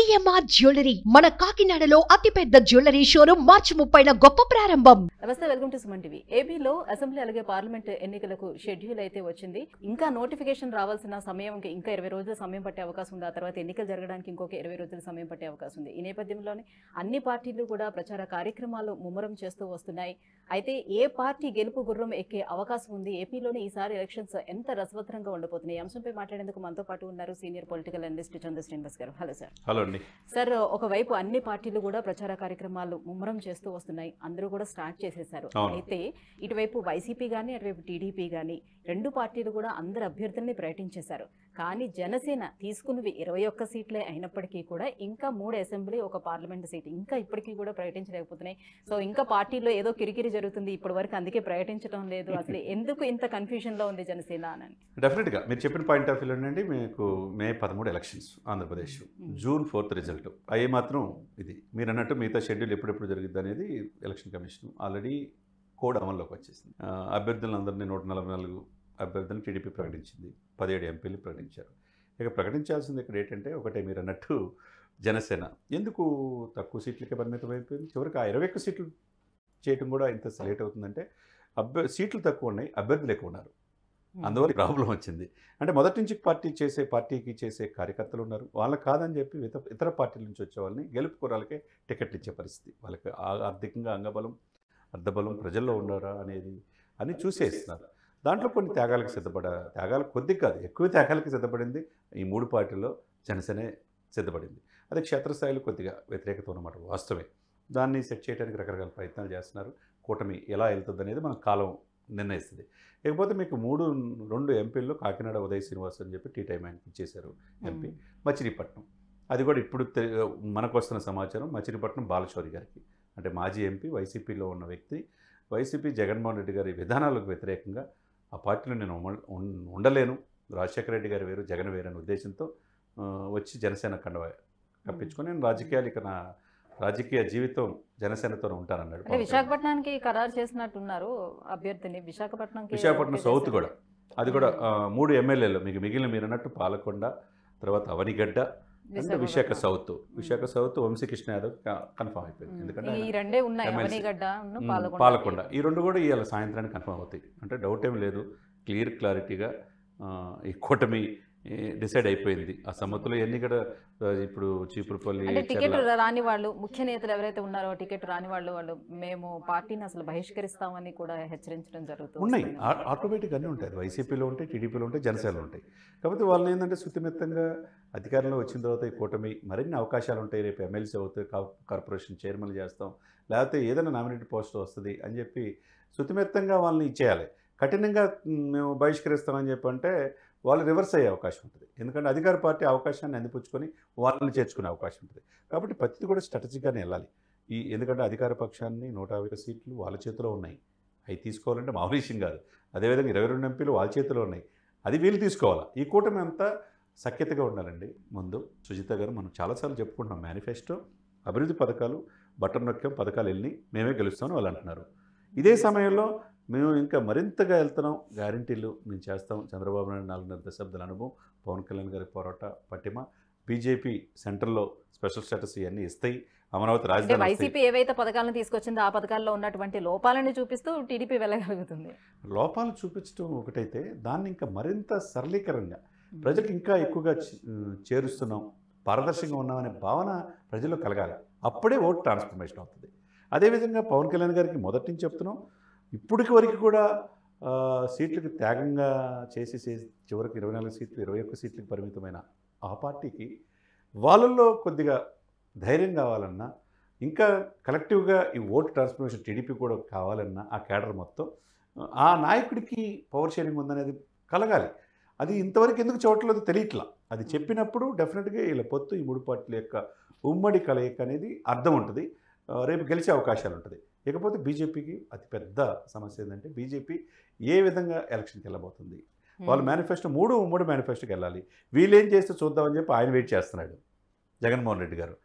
CMR jewellery మన కాకినాడలో అతిపెద్ద జ్యువెలరీ షోరూం మార్చి ముప్పైన గొప్ప ప్రారంభం నమస్తే వెల్కమ్ టు సుమన్ టీవీ ఏపీలో అసెంబ్లీ అలాగే పార్లమెంట్ ఎన్నికలకు షెడ్యూల్ అయితే వచ్చింది ఇంకా నోటిఫికేషన్ రావాల్సిన సమయం ఇంకా- ఇంకా ఇరవై రోజుల సమయం పట్టే అవకాశం ఉంది ఆ తర్వాత ఎన్నికలు జరగడానికి ఇంకొక ఇరవై రోజుల సమయం పట్టే అవకాశం ఉంది ఈ నేపథ్యంలోనే అన్ని పార్టీలు కూడా ప్రచార కార్యక్రమాలు ముమ్మరం చేస్తూ వస్తున్నాయి అయితే ఏ పార్టీ గెలుపు గుర్రం ఎక్కే అవకాశం ఉంది ఏపీలోనే ఈసారి ఎలక్షన్స్ ఎంత రసవత్తరంగా ఉండబోతున్నాయి ఈ అంశంపై మాట్లాడేందుకు మనతో పాటు ఉన్నారు senior political analyst Chandra Srinivas garu hello sir hello అండి సార్ ఒకవైపు అన్ని పార్టీలు కూడా ప్రచార కార్యక్రమాలు ముమ్మరం చేస్తూ వస్తున్నాయి అందరూ కూడా స్టార్ట్ చేసేసారు అవును. అయితే ఇటువైపు వైసీపీ కానీ అటువైపు టీడీపీ కానీ రెండు పార్టీలు కూడా అందరు అభ్యర్థుల్ని ప్రకటించేశారు కానీ జనసేన తీసుకున్నవి ఇరవై ఒక్క సీట్లే అయినప్పటికీ కూడా ఇంకా మూడు అసెంబ్లీ ఒక పార్లమెంట్ సీట్ ఇంకా ఇప్పటికీ కూడా ప్రకటించలేకపోతున్నాయి సో ఇంకా పార్టీలో ఏదో కిరికిరి జరుగుతుంది ఇప్పటి వరకు అందుకే ప్రకటించడం లేదు అసలు ఎందుకు ఇంత కన్ఫ్యూజన్ లో ఉంది జనసేన అని డెఫినెట్గా మీరు చెప్పిన పాయింట్ ఆఫ్ వ్యూలో అండి మీకు మే పదమూడు elections Andhra Pradesh June fourth result అయ్యి మాత్రం ఇది మీరు అన్నట్టు మిగతా షెడ్యూల్ ఎప్పుడెప్పుడు జరిగింది అనేది ఎలక్షన్ కమిషన్ ఆల్రెడీ కోడ్ అమల్లోకి వచ్చేసింది ఆ, అభ్యర్థులందరినీ నూట నలభై నాలుగు అభ్యర్థులను టీడీపీ ప్రకటించింది పదిహేడు ఎంపీలు ప్రకటించారు ఇక ప్రకటించాల్సింది ఇక్కడ ఏంటంటే ఒకటే మీరు అన్నట్టు జనసేన ఎందుకు తక్కువ సీట్లకే పరిమితం అయిపోయింది చివరికి ఆ ఇరవై ఒక్క సీట్లు చేయటం కూడా ఇంత లేట్ అవుతుందంటే అభ్య సీట్లు తక్కువ ఉన్నాయి అభ్యర్థులు ఎక్కువ ఉన్నారు అందువల్ల ప్రాబ్లం వచ్చింది అంటే మొదటి నుంచి పార్టీ చేసే పార్టీకి చేసే కార్యకర్తలు ఉన్నారు వాళ్ళకి కాదని చెప్పి ఇతర ఇతర పార్టీల నుంచి వచ్చే వాళ్ళని గెలుపుకోరాలకే టికెట్లు ఇచ్చే పరిస్థితి వాళ్ళకి ఆ- ఆర్థికంగా అంగబలం అర్ధబలం ప్రజల్లో ఉన్నారా అనేది అని చూసేస్తున్నారు దాంట్లో కొన్ని త్యాగాలకు సిద్ధపడ త్యాగాలు కొద్ది కాదు ఎక్కువ త్యాగాలకు సిద్ధపడింది ఈ మూడు పార్టీల్లో జనసేనే సిద్ధపడింది అది క్షేత్రస్థాయిలో కొద్దిగా వ్యతిరేకత ఉన్నమాట వాస్తవమే దాన్ని సెట్ చేయడానికి రకరకాల ప్రయత్నాలు చేస్తున్నారు కూటమి ఎలా వెళ్తుంది అనేది మన కాలం నిర్ణయిస్తుంది ఇకపోతే మీకు మూడు రెండు ఎంపీల్లో కాకినాడ ఉదయ్ శ్రీనివాస్ అని చెప్పి టీ టైం ఆయనకి ఇచ్చేశారు ఎంపీ మచిలీపట్నం అది కూడా ఇప్పుడు తె- మనకు వస్తున్న సమాచారం మచిలీపట్నం బాలశౌరి గారికి అంటే మాజీ ఎంపీ వైసీపీలో ఉన్న వ్యక్తి వైసీపీ జగన్మోహన్ రెడ్డి గారి విధానాలకు వ్యతిరేకంగా ఆ పార్టీలో నేను ఉమ్మ- ఉన్- ఉండలేను రాజశేఖర రెడ్డి గారు వేరు జగన్ వేరు అనే ఉద్దేశంతో ఆ, వచ్చి జనసేన కండవ కప్పించుకొని నేను రాజకీయాలు ఇక నా రాజకీయ జీవితం జనసేనతో ఉంటానన్నాడు అంటే పవన్ కళ్యాణ్. విశాఖపట్నానికి ఖరారు చేసినట్టున్నారు అభ్యర్థిని విశాఖపట్నం విశాఖపట్నం సౌత్ కూడా అది కూడా ఆ, మూడు ఎమ్మెల్యేలు మీకు మిగిలిన మీరు అన్నట్టు పాలకొండ తర్వాత అవనిగడ్డ అంటే Visakha south Visakha south Vamsikrishna Yadav confirm అయిపోయింది ఎందుకంటే ఈ ఆయన రెండే ఉన్నాయి MLC. అవనిగడ్డ మ్, పాలకొండ పాలకొండ ఈ రెండు కూడా ఇవాళ సాయంత్రానికి కన్ఫర్మ్ అవుతాయి అంటే డౌట్ ఏం లేదు క్లియర్ క్లారిటీగా ఆ, ఈ కూటమి డిసైడ్ అయిపోయింది ఆ సమ్మతిలో ఎన్ని కూడా ఆ, ఇప్పుడు చీపురుపల్లి అంటే టికెట్ చెర్ల రాని వాళ్ళు ముఖ్య నేతలు ఎవరైతే ఉన్నారో టికెట్ రాని వాళ్ళు వాళ్ళు మేము పార్టీని అసలు బహిష్కరిస్తామని కూడా హెచ్చరించడం జరుగుతుంది ఉన్నాయి ఆటోమేటిక్ అన్నీ ఉంటాయి అది వైసీపీలో ఉంటాయి టీడీపీలో ఉంటాయి జనసేనలో ఉంటాయి కాకపోతే వాళ్ళని ఏంటంటే శుతిమెత్తంగా అధికారంలో వచ్చిన తర్వాత ఈ కూటమి మరిన్ని అవకాశాలు ఉంటాయి రేపు ఎమ్మెల్సీ అవుతాయి కా- కార్పొరేషన్ చైర్మన్ చేస్తాం లేకపోతే ఏదైనా నామినేటెడ్ పోస్ట్ వస్తుంది అని చెప్పి శుతిమెత్తంగా వాళ్ళని ఇచ్చేయాలి కఠినంగా మ్, మేము బహిష్కరిస్తామని చెప్పి అంటే వాళ్ళు రివర్స్ అయ్యే అవకాశం ఉంటుంది ఎందుకంటే అధికార పార్టీ అవకాశాన్ని అందిపుచ్చుకొని వాళ్ళని చేర్చుకునే అవకాశం ఉంటుంది కాబట్టి ప్రతిది కూడా స్ట్రాటజిక్గానే వెళ్ళాలి ఈ ఎందుకంటే అధికార పక్షాన్ని నూట యాభై సీట్లు వాళ్ళ చేతిలో ఉన్నాయి అవి తీసుకోవాలంటే మామూలు విషయం కాదు అదేవిధంగా ఇరవై రెండు ఎంపీలు వాళ్ళ చేతిలో ఉన్నాయి అది వీళ్ళు తీసుకోవాలా ఈ కూటమి అంతా సఖ్యతగా ఉండాలండి ముందు సుజిత గారు మనం చాలాసార్లు చెప్పుకుంటున్నాం మేనిఫెస్టో అభివృద్ధి పథకాలు బటన్ నొక్కాం పథకాలు వెళ్ళి మేమే గెలుస్తామని వాళ్ళు అంటున్నారు ఇదే సమయంలో మేము ఇంకా మరింతగా వెళ్తున్నాం గ్యారంటీలు మేము చేస్తాం చంద్రబాబు నాయుడు నాలుగున్నర దశాబ్దాల అనుభవం పవన్ కళ్యాణ్ గారి పోరాట పట్టిమ బీజేపీ సెంట్రల్లో స్పెషల్ స్టేటస్ ఇవన్నీ ఇస్తాయి అమరావతి అంటే రాజధాని వస్తాయి. వైసీపీ ఏవైతే పథకాలను తీసుకొచ్చిందో ఆ పథకాల్లో ఉన్నటువంటి లోపాలని చూపిస్తూ టీడీపీ వెళ్ళగలుగుతుంది లోపాలు చూపించడం ఒకటైతే దాన్ని ఇంకా మరింత సరళీకరంగా ప్రజలకు ఇంకా ఎక్కువగా చే- చేరుస్తున్నాం పారదర్శకంగా ఉన్నామనే భావన ప్రజల్లో కలగాలి అప్పుడే ఓట్ ట్రాన్స్ఫర్మేషన్ అవుతుంది అదేవిధంగా పవన్ కళ్యాణ్ గారికి మొదటి నుంచి చెప్తున్నాం ఇప్పటికి వరకు కూడా ఆ, సీట్లకు త్యాగంగా చేసి చేసి చివరికి ఇరవై నాలుగు సీట్లు ఇరవై ఒక్క సీట్లకు పరిమితమైన ఆ పార్టీకి వాళ్ళల్లో కొద్దిగా ధైర్యం కావాలన్నా ఇంకా కలెక్టివ్గా ఈ ఓటు ట్రాన్స్ఫర్మేషన్ టీడీపీ కూడా కావాలన్నా ఆ కేడర్ మొత్తం ఆ నాయకుడికి పవర్ షేరింగ్ ఉందనేది కలగాలి అది ఇంతవరకు ఎందుకు చూడట్లేదు తెలియట్లా అది చెప్పినప్పుడు డెఫినెట్గా వీళ్ళ పొత్తు ఈ మూడు పార్టీల యొక్క ఉమ్మడి కలయిక అనేది అర్థం ఉంటుంది ఆ, రేపు గెలిచే అవకాశాలు ఉంటుంది ఇకపోతే బీజేపీకి అతిపెద్ద సమస్య ఏంటంటే బీజేపీ ఏ విధంగా ఎలక్షన్కి వెళ్ళబోతుంది వాళ్ళ మేనిఫెస్టో మూడు ఉమ్మడి మేనిఫెస్టోకి వెళ్ళాలి వీళ్ళేం చేస్తే చూద్దామని చెప్పి ఆయన వెయిట్ చేస్తున్నాడు జగన్మోహన్ రెడ్డి గారు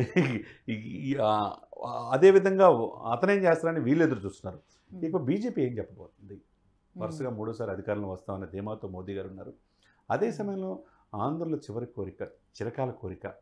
ఈ- ఈ- ఆ- అదేవిధంగా అతనేం చేస్తారని వీళ్ళు ఎదురు చూస్తున్నారు ఇక బీజేపీ ఏం చెప్పబోతుంది వరుసగా మూడోసారి అధికారంలో వస్తామన్న ధీమాతో మోదీ గారు ఉన్నారు అదే సమయంలో ఆంధ్రలో చివరి కోరిక చిరకాల కోరిక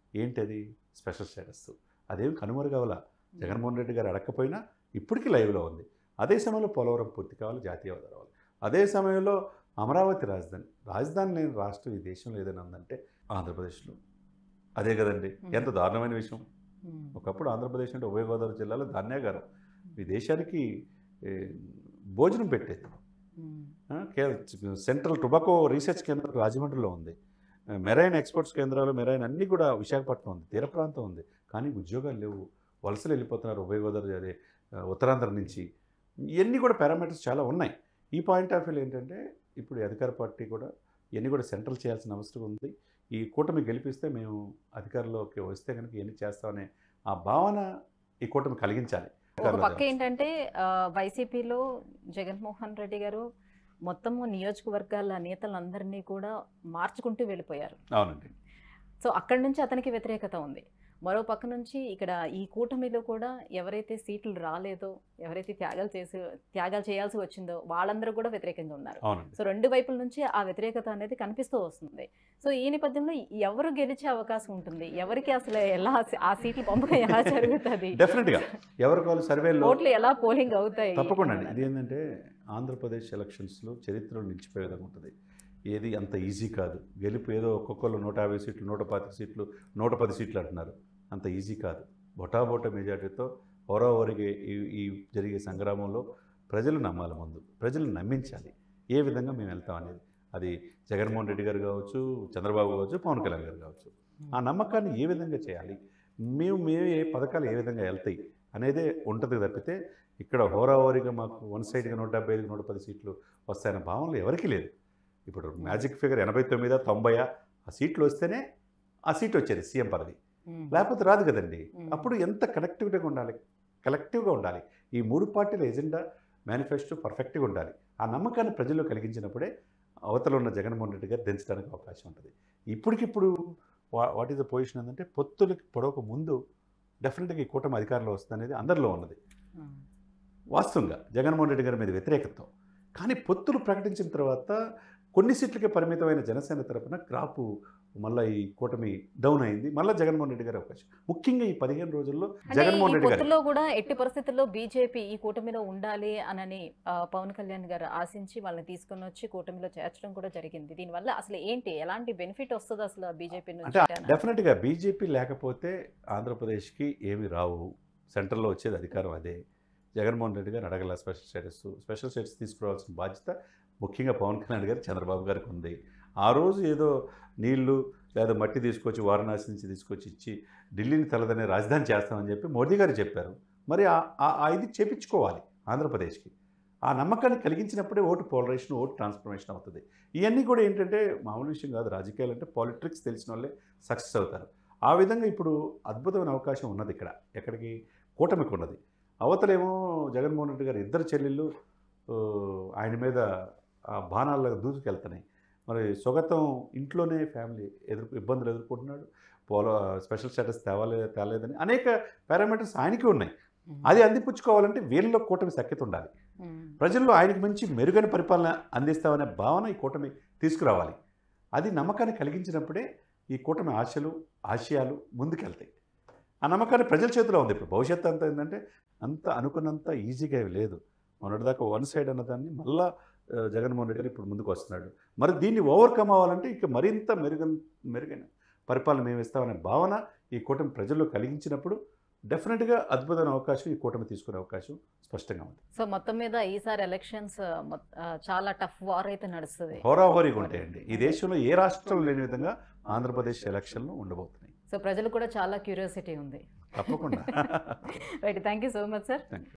ఏంటది స్పెషల్ స్టేటస్ అదేం కనుమరుగవల జగన్మోహన్ రెడ్డి గారు అడగకపోయినా ఇప్పటికీ లైవ్లో ఉంది అదే సమయంలో పోలవరం పూర్తి కావాలి జాతీయ హోదా రావాలి అదే సమయంలో అమరావతి రాజధాని రాజధాని లేని రాష్ట్రం ఈ దేశంలో ఏదైనా ఉందంటే ఆంధ్రప్రదేశ్లో అదే కదండి ఎంత దారుణమైన విషయం ఉమ్. ఒకప్పుడు ఆంధ్రప్రదేశ్ అంటే ఉభయ గోదావరి జిల్లాలో ధాన్యాగారం ఈ దేశానికి ఏ, భోజనం పెట్టేది ఉమ్. ఆ, కే- సెంట్రల్ టొబాకో రీసెర్చ్ కేంద్రం రాజమండ్రిలో ఉంది ఆ, మెరైన్ ఎక్స్పోర్ట్స్ కేంద్రాలు మెరైన్ అన్నీ కూడా విశాఖపట్నం ఉంది తీర ప్రాంతం ఉంది కానీ ఉద్యోగాలు లేవు వలసలు వెళ్ళిపోతున్నారు ఉభయ గోదావరి అదే ఆ, ఉత్తరాంధ్ర నుంచి ఇవన్నీ కూడా పారామీటర్స్ చాలా ఉన్నాయి ఈ పాయింట్ ఆఫ్ వ్యూలో ఏంటంటే ఇప్పుడు ఈ అధికార పార్టీ కూడా ఇవన్నీ కూడా సెంట్రల్ చేయాల్సిన అవసరం ఉంది ఈ కూటమి గెలిపిస్తే మేము అధికారంలోకి వస్తే కనుక ఇవన్నీ చేస్తామనే ఆ భావన ఈ కూటమి కలిగించాలి ఒక పక్క ఏంటంటే ఆ, వైసీపీలో జగన్మోహన్ రెడ్డి గారు మొత్తము నియోజకవర్గాల నేతలందరినీ కూడా మార్చుకుంటూ వెళ్ళిపోయారు అవునండి సో అక్కడి నుంచి అతనికి వ్యతిరేకత ఉంది మరో పక్క నుంచి ఇక్కడ ఈ కూటమిలో కూడా ఎవరైతే సీట్లు రాలేదో ఎవరైతే త్యాగాలు చేసి త్యాగాలు చేయాల్సి వచ్చిందో వాళ్ళందరూ కూడా వ్యతిరేకంగా ఉన్నారు అవునండి సో రెండు వైపుల నుంచి ఆ వ్యతిరేకత అనేది కనిపిస్తూ వస్తుంది సో ఈ నేపథ్యంలో ఎవరు గెలిచే అవకాశం ఉంటుంది ఎవరికి అసలు ఎలా ఆ సీట్లు పంపకం ఎలా జరుగుతుంది డెఫినెట్గా ఎవరికి వాళ్ళు సర్వేలో ఓట్లు ఎలా పోలింగ్ అవుతాయి తప్పకుండా అండి ఇది ఏంటంటే ఆంధ్రప్రదేశ్ ఎలక్షన్స్లో చరిత్రలో నిలిచిపోయే విధంగా ఉంటుంది ఏది అంత ఈజీ కాదు గెలుపు ఏదో ఒక్కొక్కరు నూట యాభై సీట్లు నూట పాతిక సీట్లు నూట పది సీట్లు అంటున్నారు అంత ఈజీ కాదు బొటాబొట మెజార్టీతో ఓరావరికి ఈ ఈ జరిగే సంగ్రామంలో ప్రజలు నమ్మాలి ముందు ప్రజలు నమ్మించాలి ఏ విధంగా మేము వెళ్తాం అనేది అది జగన్మోహన్ రెడ్డి గారు కావచ్చు చంద్రబాబు కావచ్చు పవన్ కళ్యాణ్ గారు కావచ్చు ఆ నమ్మకాన్ని ఏ విధంగా చేయాలి మేము మేము ఏ పథకాలు ఏ విధంగా వెళ్తాయి అనేదే ఉంటుంది తప్పితే ఇక్కడ హోరాహోరీగా మాకు వన్ సైడ్గా నూట డెబ్బై ఐదుకి నూట పది సీట్లు వస్తాయన్న భావనలు ఎవరికీ లేదు ఇప్పుడు మ్యాజిక్ ఫిగర్ ఎనభై తొమ్మిదా తొంభైయా ఆ సీట్లు వస్తేనే ఆ సీట్ వచ్చేది సీఎం పదవి ఉమ్. లేకపోతే రాదు కదండి ఉమ్. అప్పుడు ఎంత కనెక్టివిటీగా ఉండాలి కలెక్టివ్గా ఉండాలి ఈ మూడు పార్టీల ఎజెండా మేనిఫెస్టో పర్ఫెక్ట్గా ఉండాలి ఆ నమ్మకాన్ని ప్రజల్లో కలిగించినప్పుడే అవతల ఉన్న జగన్మోహన్ రెడ్డి గారు దించడానికి అవకాశం ఉంటుంది ఇప్పటికిప్పుడు వా వాట్ ఈస్ ద పొజిషన్ ఏంటంటే పొత్తులకి పొడవక ముందు డెఫినెట్గా ఈ కూటమి అధికారంలో వస్తుంది అనేది అందరిలో ఉన్నది ఉమ్. వాస్తవంగా జగన్మోహన్ రెడ్డి గారి మీద వ్యతిరేకత కానీ పొత్తులు ప్రకటించిన తర్వాత కొన్ని సీట్లకే పరిమితమైన జనసేన తరపున క్రాపు మళ్ళీ ఈ కూటమి డౌన్ అయింది మళ్ళీ జగన్మోహన్ రెడ్డి గారి అవకాశం ముఖ్యంగా ఈ పదిహేను రోజుల్లో అంటే జగన్మోహన్ ఈ రెడ్డి గారు పొత్తులో కూడా ఎట్టి పరిస్థితుల్లో బీజేపీ ఈ కూటమిలో ఉండాలి అనని ఆ, పవన్ కళ్యాణ్ గారు ఆశించి వాళ్ళని తీసుకొని వచ్చి కూటమిలో చేర్చడం కూడా జరిగింది దీనివల్ల అసలు ఏంటి ఎలాంటి బెనిఫిట్ వస్తుంది అసలు బీజేపీ అంటే నుంచి అని? డెఫినెట్గా బీజేపీ లేకపోతే ఆంధ్రప్రదేశ్కి ఏమి రావు సెంట్రల్లో వచ్చేది అధికారం అదే జగన్మోహన్ రెడ్డి గారు అడగల స్పెషల్ స్టేటస్ స్పెషల్ స్టేటస్ తీసుకురావాల్సిన బాధ్యత ముఖ్యంగా పవన్ కళ్యాణ్ గారు చంద్రబాబు గారికి ఉంది ఆ రోజు ఏదో నీళ్లు లేదా మట్టి తీసుకొచ్చి వారణాసి నుంచి తీసుకొచ్చి ఇచ్చి ఢిల్లీని తలదనే రాజధాని చేస్తామని చెప్పి మోదీ గారు చెప్పారు మరి ఆ- ఆ ఆ ఇది చేపించుకోవాలి ఆంధ్రప్రదేశ్కి ఆ నమ్మకాన్ని కలిగించినప్పుడే ఓటు పోలరైజేషన్ ఓటు ట్రాన్స్ఫర్మేషన్ అవుతుంది ఇవన్నీ కూడా ఏంటంటే మామూలు విషయం కాదు రాజకీయాలు అంటే పాలిటిక్స్ తెలిసిన వాళ్ళే సక్సెస్ అవుతారు ఆ విధంగా ఇప్పుడు అద్భుతమైన అవకాశం ఉన్నది ఇక్కడ ఎక్కడికి కూటమికి ఉన్నది అవతలేమో జగన్మోహన్ రెడ్డి గారు ఇద్దరు చెల్లెళ్ళు ఆ, ఆయన మీద ఆ బాణాల్లో దూసుకెళ్తున్నాయి మరి స్వగతం ఇంట్లోనే ఫ్యామిలీ ఎదురు ఇబ్బందులు ఎదుర్కొంటున్నాడు పోలో స్పెషల్ స్టేటస్ తేవాలే తేలేదని అనేక పారామీటర్స్ ఆయనకి ఉన్నాయి ఉమ్. అది అందిపుచ్చుకోవాలంటే వీళ్ళలో కూటమి సఖ్యత ఉండాలి ఉమ్. ప్రజల్లో ఆయనకి మంచి మెరుగైన పరిపాలన అందిస్తామనే భావన ఈ కూటమి తీసుకురావాలి అది నమ్మకాన్ని కలిగించినప్పుడే ఈ కూటమి ఆశలు ఆశయాలు ముందుకెళ్తాయి ఆ నమ్మకాన్ని ప్రజల చేతిలో ఉంది ఇప్పుడు భవిష్యత్తు అంతా ఏంటంటే అంత అనుకున్నంత ఈజీగా ఏమీ లేదు మొన్నటిదాకా వన్ సైడ్ అన్నదాన్ని మళ్ళా ఆ, జగన్మోహన్ రెడ్డి గారు ఇప్పుడు ముందుకు వస్తున్నాడు మరి దీన్ని ఓవర్కమ్ అవ్వాలంటే ఇక మరింత మెరుగైన మెరుగైన పరిపాలన మేము ఇస్తామనే భావన ఈ కూటమి ప్రజల్లో కలిగించినప్పుడు డెఫినెట్గా అద్భుతమైన అవకాశం ఈ కూటమి తీసుకునే అవకాశం స్పష్టంగా ఉంది సో మొత్తం మీద ఈసారి ఎలక్షన్స్ చాలా టఫ్ వార్ అయితే నడుస్తుంది హోరాహోరీగా ఉంటాయండి ఈ దేశంలో ఏ రాష్ట్రం లేని విధంగా ఆంధ్రప్రదేశ్ ఎలక్షన్లు ఉండబోతున్నాయి సో ప్రజలు కూడా చాలా క్యూరియాసిటీ ఉంది తప్పకుండా right thank you so much sir thank you